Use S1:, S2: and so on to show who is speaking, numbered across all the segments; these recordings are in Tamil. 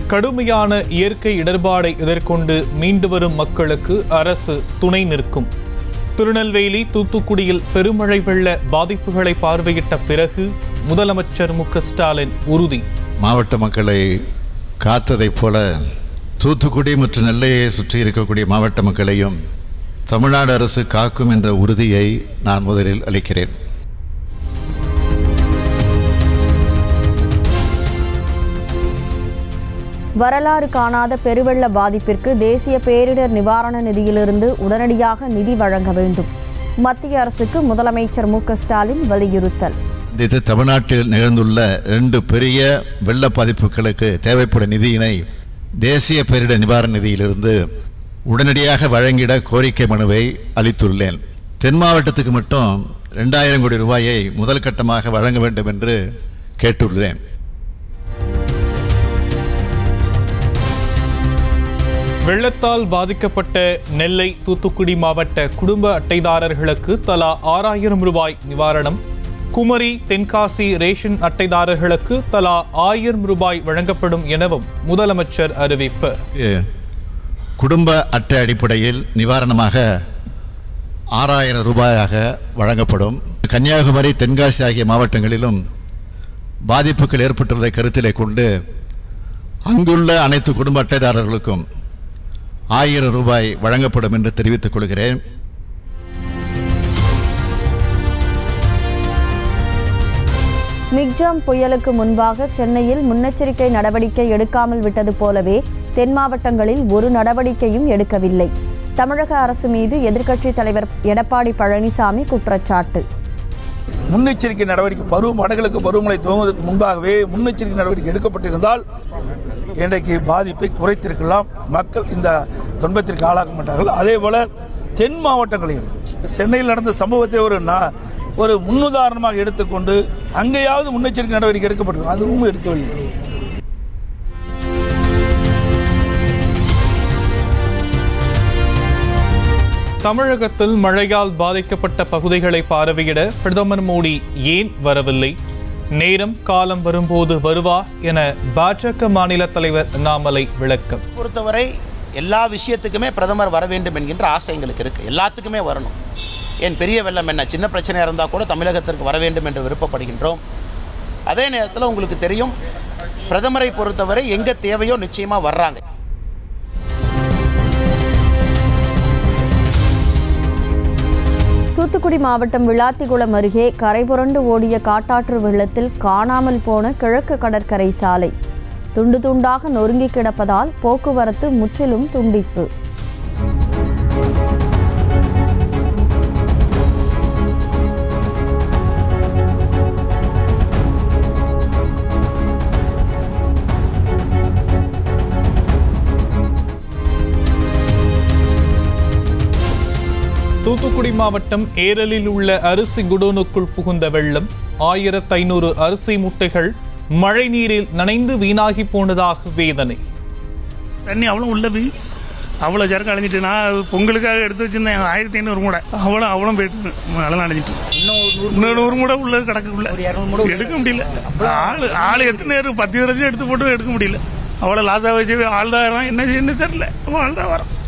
S1: கடுமையான இயற்கை இடர்பாடை எதிர்கொண்டு மீண்டு வரும் மக்களுக்கு அரசு துணை நிற்கும் திருநெல்வேலி தூத்துக்குடியில் பெருமழை வெள்ள பாதிப்புகளை பார்வையிட்ட பிறகு முதலமைச்சர் மு க ஸ்டாலின் உறுதி
S2: மாவட்ட மக்களை காத்ததைப் போல தூத்துக்குடி மற்றும் நெல்லையை சுற்றி இருக்கக்கூடிய மாவட்ட மக்களையும் தமிழ்நாடு அரசு காக்கும் என்ற உறுதியை நான் முதலில் அளிக்கிறேன்
S3: வரலாறு காணாத பெருவெள்ள பாதிப்பிற்கு தேசிய பேரிடர் நிவாரண நிதியிலிருந்து உடனடியாக நிதி வழங்க வேண்டும் மத்திய அரசுக்கு முதலமைச்சர் மு க ஸ்டாலின் வலியுறுத்தல்
S2: இது தமிழ்நாட்டில் நிகழ்ந்துள்ள ரெண்டு பெரிய வெள்ள பாதிப்புகளுக்கு தேவைப்படும் நிதியினை தேசிய பேரிடர் நிவாரண நிதியிலிருந்து உடனடியாக வழங்கிட கோரிக்கை மனுவை அளித்துள்ளேன் தென் மாவட்டத்துக்கு மட்டும் ரெண்டாயிரம் கோடி ரூபாயை முதல் கட்டமாக வழங்க வேண்டும் என்று கேட்டுள்ளேன்
S1: வெள்ளத்தால் பாதிக்கப்பட்ட நெல்லை தூத்துக்குடி மாவட்ட குடும்ப அட்டைதாரர்களுக்கு தலா ஆறாயிரம் ரூபாய் நிவாரணம் குமரி தென்காசி ரேஷன் அட்டைதாரர்களுக்கு தலா ஆயிரம் ரூபாய் வழங்கப்படும் எனவும் முதலமைச்சர் அறிவிப்பு
S2: குடும்ப அட்டை அடிப்படையில் நிவாரணமாக ஆறாயிரம் ரூபாயாக வழங்கப்படும் கன்னியாகுமரி தென்காசி ஆகிய மாவட்டங்களிலும் பாதிப்புகள் ஏற்பட்டுள்ளதை கருத்திலே கொண்டு அங்குள்ள அனைத்து குடும்ப அட்டைதாரர்களுக்கும் ஆயிரம் ரூபாய் வழங்கப்படும் என்று தெரிவித்துக் கொள்கிறேன்
S3: மிக்ஜாம் புயலுக்கு முன்பாக சென்னையில் முன்னெச்சரிக்கை நடவடிக்கை எடுக்காமல் விட்டது போலவே தென் மாவட்டங்களில் ஒரு நடவடிக்கையும் எடுக்கவில்லை தமிழக அரசு மீது எதிர்க்கட்சித் தலைவர் எடப்பாடி பழனிசாமி குற்றச்சாட்டு
S4: முன்னெச்சரிக்கை நடவடிக்கை பருவம் வடகிழக்கு பருவமழை துவங்குவதற்கு முன்பாகவே முன்னெச்சரிக்கை நடவடிக்கை எடுக்கப்பட்டிருந்தால் இன்றைக்கு பாதிப்பை குறைத்திருக்கலாம் மக்கள் இந்த துன்பத்திற்கு ஆளாக மாட்டார்கள் அதே போல தென் மாவட்டங்களையும் சென்னையில் நடந்த சம்பவத்தை ஒரு நா- ஒரு முன்னுதாரணமாக எடுத்துக்கொண்டு அங்கேயாவது முன்னெச்சரிக்கை நடவடிக்கை எடுக்கப்பட்டிருக்கும் அதுவும் எடுக்கவில்லை
S1: தமிழகத்தில் மழையால் பாதிக்கப்பட்ட பகுதிகளை பார்வையிட பிரதமர் மோடி ஏன் வரவில்லை நேரம் காலம் வரும்போது வருவார் என பாஜக மாநில தலைவர் அண்ணாமலை விளக்கம்
S5: பொறுத்தவரை எல்லா விஷயத்துக்குமே பிரதமர் வர வேண்டும் என்கின்ற ஆசை எங்களுக்கு இருக்குது எல்லாத்துக்குமே வரணும் ஏன் பெரிய வெள்ளம் என்ன சின்ன பிரச்சனையாக இருந்தால் கூட தமிழகத்திற்கு வர வேண்டும் என்று விருப்பப்படுகின்றோம் அதே நேரத்தில் உங்களுக்கு தெரியும் பிரதமரை பொறுத்தவரை எங்கே தேவையோ நிச்சயமாக வர்றாங்க
S3: தூத்துக்குடி மாவட்டம் விளாத்திகுளம் அருகே கரைபுரண்டு ஓடிய காட்டாற்று வெள்ளத்தில் காணாமல் போன கிழக்கு கடற்கரை சாலை துண்டு துண்டாக நொறுங்கி கிடப்பதால் போக்குவரத்து முற்றிலும் துண்டிப்பு
S1: தூத்துக்குடி மாவட்டம் ஏரலில் உள்ள அரிசி குடோனுக்குள் புகுந்த வெள்ளம் ஆயிரத்து ஐநூறு அரிசி முட்டைகள் மழை நீரில் நனைந்து வீணாகி போனதாக வேதனை
S6: தண்ணி அவ்வளோ உள்ள போய் அவ்வளோ சரக்கு அடைஞ்சிட்டு நான் பொங்கலுக்காக எடுத்து வச்சிருந்தேன் ஆயிரத்தி ஐநூறு மூடை அவ்வளோ அவ்வளோ போயிட்டு அதெல்லாம் அடைஞ்சிட்டு இன்னும் நூறு மூடை உள்ள கிடக்கு உள்ள எடுக்க முடியல ஆள் ஆள் எத்தனை நேரம் பத்து வரைக்கும் எடுத்து போட்டு எடுக்க முடியல அவ்வளோ லாஸாக வச்சு ஆள் தான் வரோம் என்ன செய்யணும் தெரியல ஆள் தான் வரோம்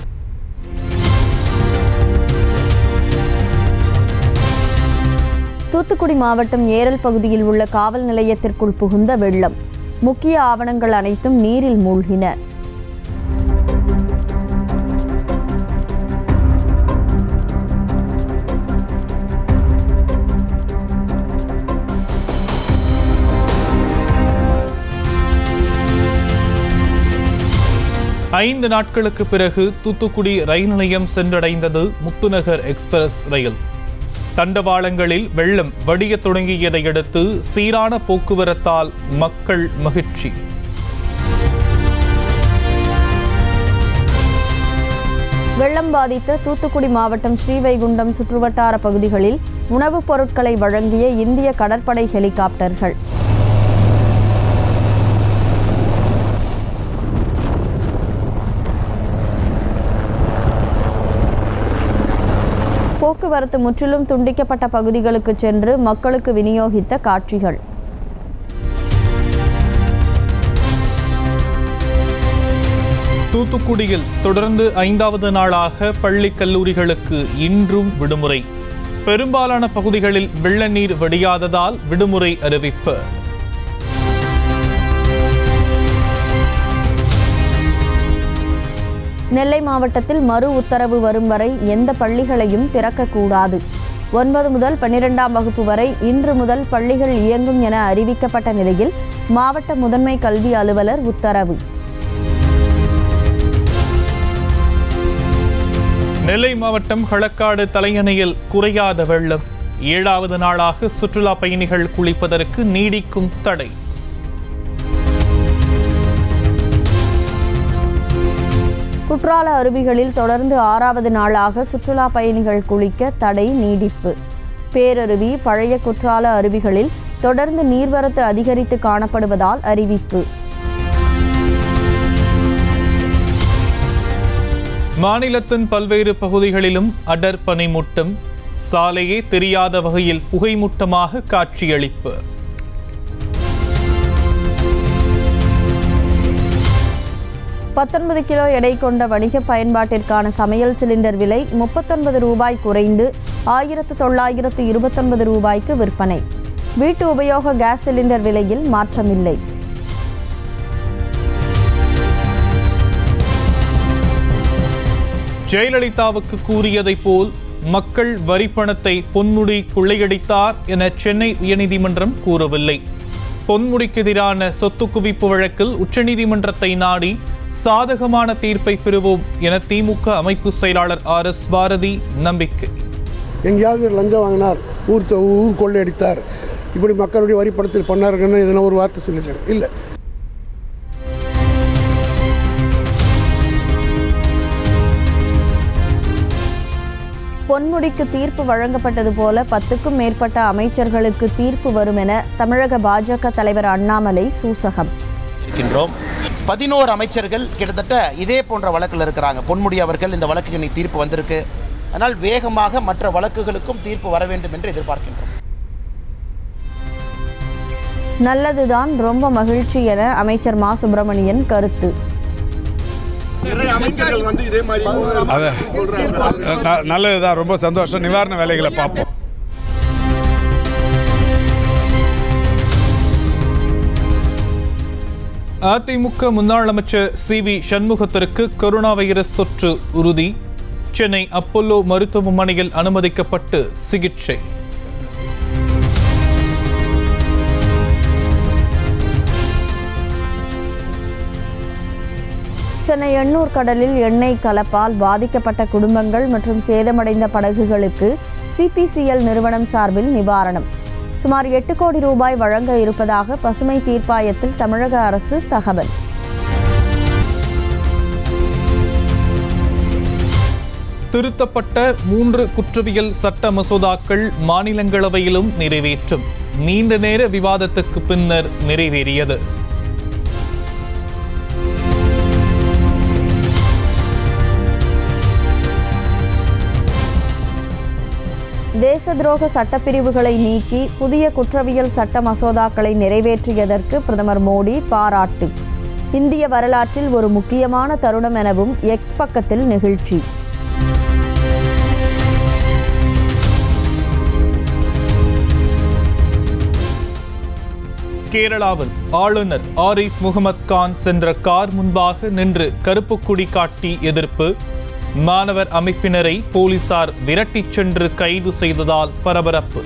S3: தூத்துக்குடி மாவட்டம் ஏரல் பகுதியில் உள்ள காவல் நிலையத்திற்குள் புகுந்த வெள்ளம் முக்கிய ஆவணங்கள் அனைத்தும் நீரில் மூழ்கின
S1: ஐந்து நாட்களுக்கு பிறகு தூத்துக்குடி ரயில் நிலையம் சென்றடைந்தது முத்துநகர் எக்ஸ்பிரஸ் ரயில் தண்டவாளங்களில் வெள்ளம் வடியத் தொடங்கியதை அடுத்து சீரான போக்குவரத்தால் மக்கள் மகிழ்ச்சி
S3: வெள்ளம் பாதித்த தூத்துக்குடி மாவட்டம் ஸ்ரீவைகுண்டம் சுற்றுவட்டார பகுதிகளில் உணவுப் பொருட்களை வழங்கிய இந்திய கடற்படை ஹெலிகாப்டர்கள் போக்குவரத்து முற்றிலும் துண்டிக்கப்பட்ட பகுதிகளுக்கு சென்று மக்களுக்கு விநியோகித்த காட்சிகள்
S1: தூத்துக்குடியில் தொடர்ந்து ஐந்தாவது நாளாக பள்ளி கல்லூரிகளுக்கு இன்றும் விடுமுறை பெரும்பாலான பகுதிகளில் வெள்ள நீர் வடியாததால் விடுமுறை அறிவிப்பு
S3: நெல்லை மாவட்டத்தில் மறு உத்தரவு வரும் வரை எந்த பள்ளிகளையும் திறக்கக்கூடாது ஒன்பது முதல் பன்னிரெண்டாம் வகுப்பு வரை இன்று முதல் பள்ளிகள் இயங்கும் என அறிவிக்கப்பட்ட நிலையில் மாவட்ட முதன்மை கல்வி அலுவலர் உத்தரவு
S1: நெல்லை மாவட்டம் களக்காடு தலையணையில் குறையாத வெள்ளம் ஏழாவது நாளாக சுற்றுலா பயணிகள் குளிப்பதற்கு நீடிக்கும் தடை
S3: குற்றால அருவிகளில் தொடர்ந்து ஆறாவது நாளாக சுற்றுலா பயணிகள் குளிக்க தடை நீடிப்பு பேரருவி பழைய குற்றால அருவிகளில் தொடர்ந்து நீர்வரத்து அதிகரித்து காணப்படுவதால் அறிவிப்பு
S1: மாநிலத்தின் பல்வேறு பகுதிகளிலும் அடர் பனிமூட்டம் சாலையே தெரியாத வகையில் புகைமூட்டமாக காட்சியளிப்பு
S3: பத்தொன்பது கிலோ எடை கொண்ட வணிக பயன்பாட்டிற்கான சமையல் சிலிண்டர் விலை முப்பத்தொன்பது ரூபாய் குறைந்து ஆயிரத்து தொள்ளாயிரத்து இருபத்தொன்பது ரூபாய்க்கு விற்பனை வீட்டு உபயோக கேஸ் சிலிண்டர் விலையில் மாற்றமில்லை
S1: ஜெயலலிதாவுக்கு கூறியதைப் போல் மக்கள் வரி பணத்தை பொன்முடி கொள்ளையடித்தார் என சென்னை உயர்நீதிமன்றம் கூறவில்லை பொன்முடிக்கு எதிரான சொத்து குவிப்பு வழக்கில் உச்சநீதிமன்றத்தை நாடி சாதகமான தீர்ப்பை பெறுவோம் என திமுக அமைப்பு செயலாளர் ஆர் எஸ் பாரதி நம்பிக்கை
S7: எங்கேயாவது லஞ்சம் வாங்கினார் ஊர் தொ- ஊர் கொள்ளையடித்தார் இப்படி மக்களுடைய வரி பணத்தில் பண்ணாருங்கன்னு எதனா ஒரு வார்த்தை சொல்லிட்டாரு இல்லை
S3: பொன்முடிக்கு தீர்ப்பு வழங்கப்பட்டது போல பத்துக்கும் மேற்பட்ட அமைச்சர்களுக்கு தீர்ப்பு வரும் என தமிழக பாஜக தலைவர் அண்ணாமலை சூசகம்
S5: இருக்கின்றோம் பதினோரு அமைச்சர்கள் கிட்டத்தட்ட இதே போன்ற வழக்கில் இருக்கிறாங்க பொன்முடி அவர்கள் இந்த வழக்குக்கு நீ தீர்ப்பு வந்திருக்கு அதனால் வேகமாக மற்ற வழக்குகளுக்கும் தீர்ப்பு வர வேண்டும் என்று எதிர்பார்க்கின்றோம்
S3: நல்லதுதான் ரொம்ப மகிழ்ச்சி என அமைச்சர் மா சுப்பிரமணியன் கருத்து
S8: அது ந- நல்லதுதான் ரொம்ப சந்தோஷம் நிவாரண வேலைகளை பார்ப்போம்
S1: அதிமுக முன்னாள் அமைச்சர் சி வி சண்முகத்திற்கு கொரோனா வைரஸ் தொற்று உறுதி சென்னை அப்போலோ மருத்துவமனையில் அனுமதிக்கப்பட்டு சிகிச்சை
S3: சென்னை எண்ணூர் கடலில் எண்ணெய் கலப்பால் பாதிக்கப்பட்ட குடும்பங்கள் மற்றும் சேதமடைந்த படகுகளுக்கு சிபிசிஎல் நிறுவனம் சார்பில் நிவாரணம் சுமார் எட்டு கோடி ரூபாய் வழங்க இருப்பதாக பசுமை தீர்ப்பாயத்தில் தமிழக அரசு தகவல்
S1: திருத்தப்பட்ட மூன்று குற்றவியல் சட்ட மசோதாக்கள் மாநிலங்களவையிலும் நிறைவேற்றும் நீண்ட நேர விவாதத்துக்கு பின்னர் நிறைவேறியது
S3: தேச துரோக சட்டப்பிரிவுகளை நீக்கி புதிய குற்றவியல் சட்ட மசோதாக்களை நிறைவேற்றியதற்கு பிரதமர் மோடி பாராட்டு இந்திய வரலாற்றில் ஒரு முக்கியமான தருணம் எனவும் எக்ஸ் பக்கத்தில் நிகழ்ச்சி
S1: கேரளாவில் ஆளுநர் ஆரிஃப் முகமது கான் சென்ற கார் முன்பாக நின்று கருப்பு கொடி காட்டி எதிர்ப்பு மாணவர் அமைப்பினரை போலீசார் விரட்டிச் சென்று கைது செய்ததால் பரபரப்பு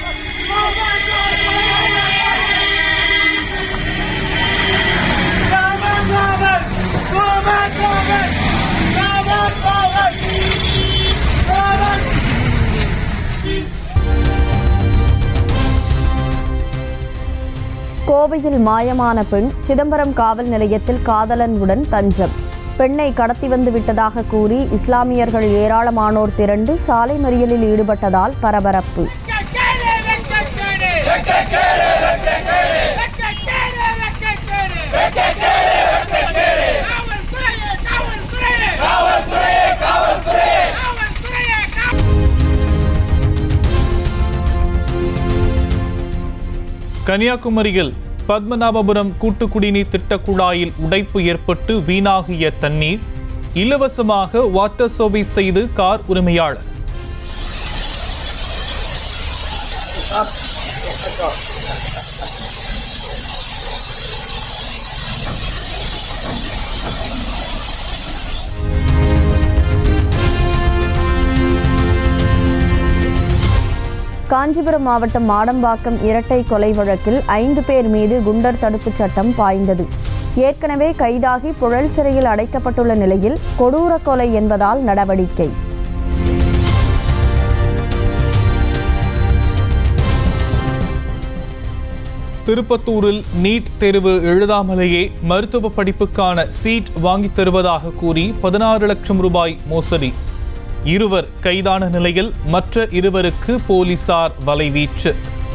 S3: கோவையில் மாயமான பெண் சிதம்பரம் காவல் நிலையத்தில் காதலனுடன் தஞ்சம் பெண்ணை கடத்தி வந்து விட்டதாக கூறி இஸ்லாமியர்கள் ஏராளமானோர் திரண்டு சாலை மறியலில் ஈடுபட்டதால் பரபரப்பு
S1: கன்னியாகுமரியில் பத்மநாபபுரம் கூட்டு குடிநீர் திட்ட குழாயில் உடைப்பு ஏற்பட்டு வீணாகிய தண்ணீர் இலவசமாக வாட்டர் சர்வீஸ் செய்து கார் உரிமையாளர்
S3: காஞ்சிபுரம் மாவட்டம் மாடம்பாக்கம் இரட்டை கொலை வழக்கில் ஐந்து பேர் மீது குண்டர் தடுப்புச் சட்டம் பாய்ந்தது ஏற்கனவே கைதாகி புழல் சிறையில் அடைக்கப்பட்டுள்ள நிலையில் கொடூர கொலை என்பதால் நடவடிக்கை
S1: திருப்பத்தூரில் நீட் தேர்வு எழுதாமலேயே மருத்துவ படிப்புக்கான சீட் வாங்கித் தருவதாக கூறி பதினாறு லட்சம் ரூபாய் மோசடி இருவர் கைதான நிலையில் மற்ற இருவருக்கு போலீசார் வலைவீச்சு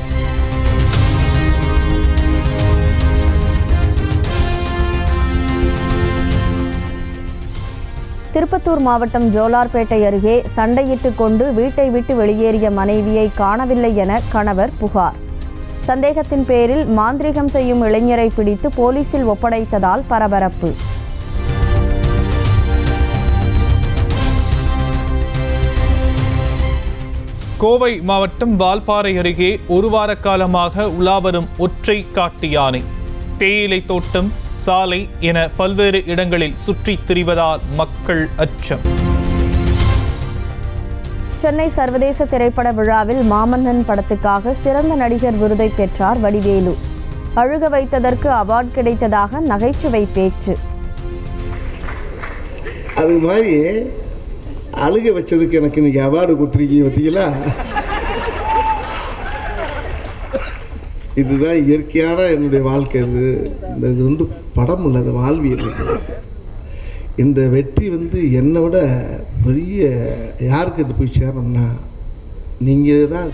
S3: திருப்பத்தூர் மாவட்டம் ஜோலார்பேட்டை அருகே சண்டையிட்டு கொண்டு வீட்டை விட்டு வெளியேறிய மனைவியை காணவில்லை என கணவர் புகார் சந்தேகத்தின் பேரில் மாந்திரிகம் செய்யும் இளைஞரை பிடித்து போலீசில் ஒப்படைத்ததால் பரபரப்பு
S1: கோவை மாவட்டம் வால்பாறை அருகே ஒரு வார காலமாக உலாவரும் ஒற்றை காட்டு யானை தேயிலை தோட்டம் சாலை என பல்வேறு இடங்களில் சுற்றித் திரிவதால் மக்கள் அச்சம்
S3: சென்னை சர்வதேச திரைப்பட விழாவில் மாமன்னன் படத்துக்காக சிறந்த நடிகர் விருதை பெற்றார் வடிவேலு அழுக வைத்ததற்கு அவார்ட் கிடைத்ததாக நகைச்சுவை பேச்சு
S9: அது மாதிரி அழுக வச்சதுக்கு எனக்கு இன்னைக்கு அவார்டு கொடுத்துருக்கீங்க பார்த்தீங்களா இதுதான் இயற்கையான என்னுடைய வாழ்க்கை இது இந்த இது வந்து படம் இல்லை அது வாழ்வியல் இது. இந்த வெற்றி வந்து என்னை விட பெரிய யாருக்கு இது போய் சேரணும்னா நீங்கள் தான்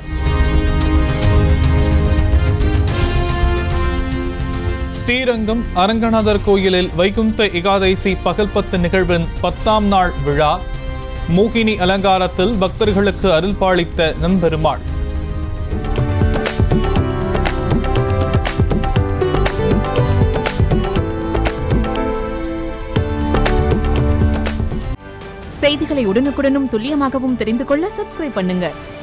S1: ஸ்ரீரங்கம் அரங்கநாதர் கோயிலில் வைகுந்த ஏகாதசி பகல் பத்து நிகழ்வின் பத்தாம் நாள் விழா மோகினி அலங்காரத்தில் பக்தர்களுக்கு அருள் பாலித்த நம்பெருமாள்
S10: செய்திகளை உடனுக்குடனும் துல்லியமாகவும் தெரிந்து கொள்ள சப்ஸ்கிரைப் பண்ணுங்க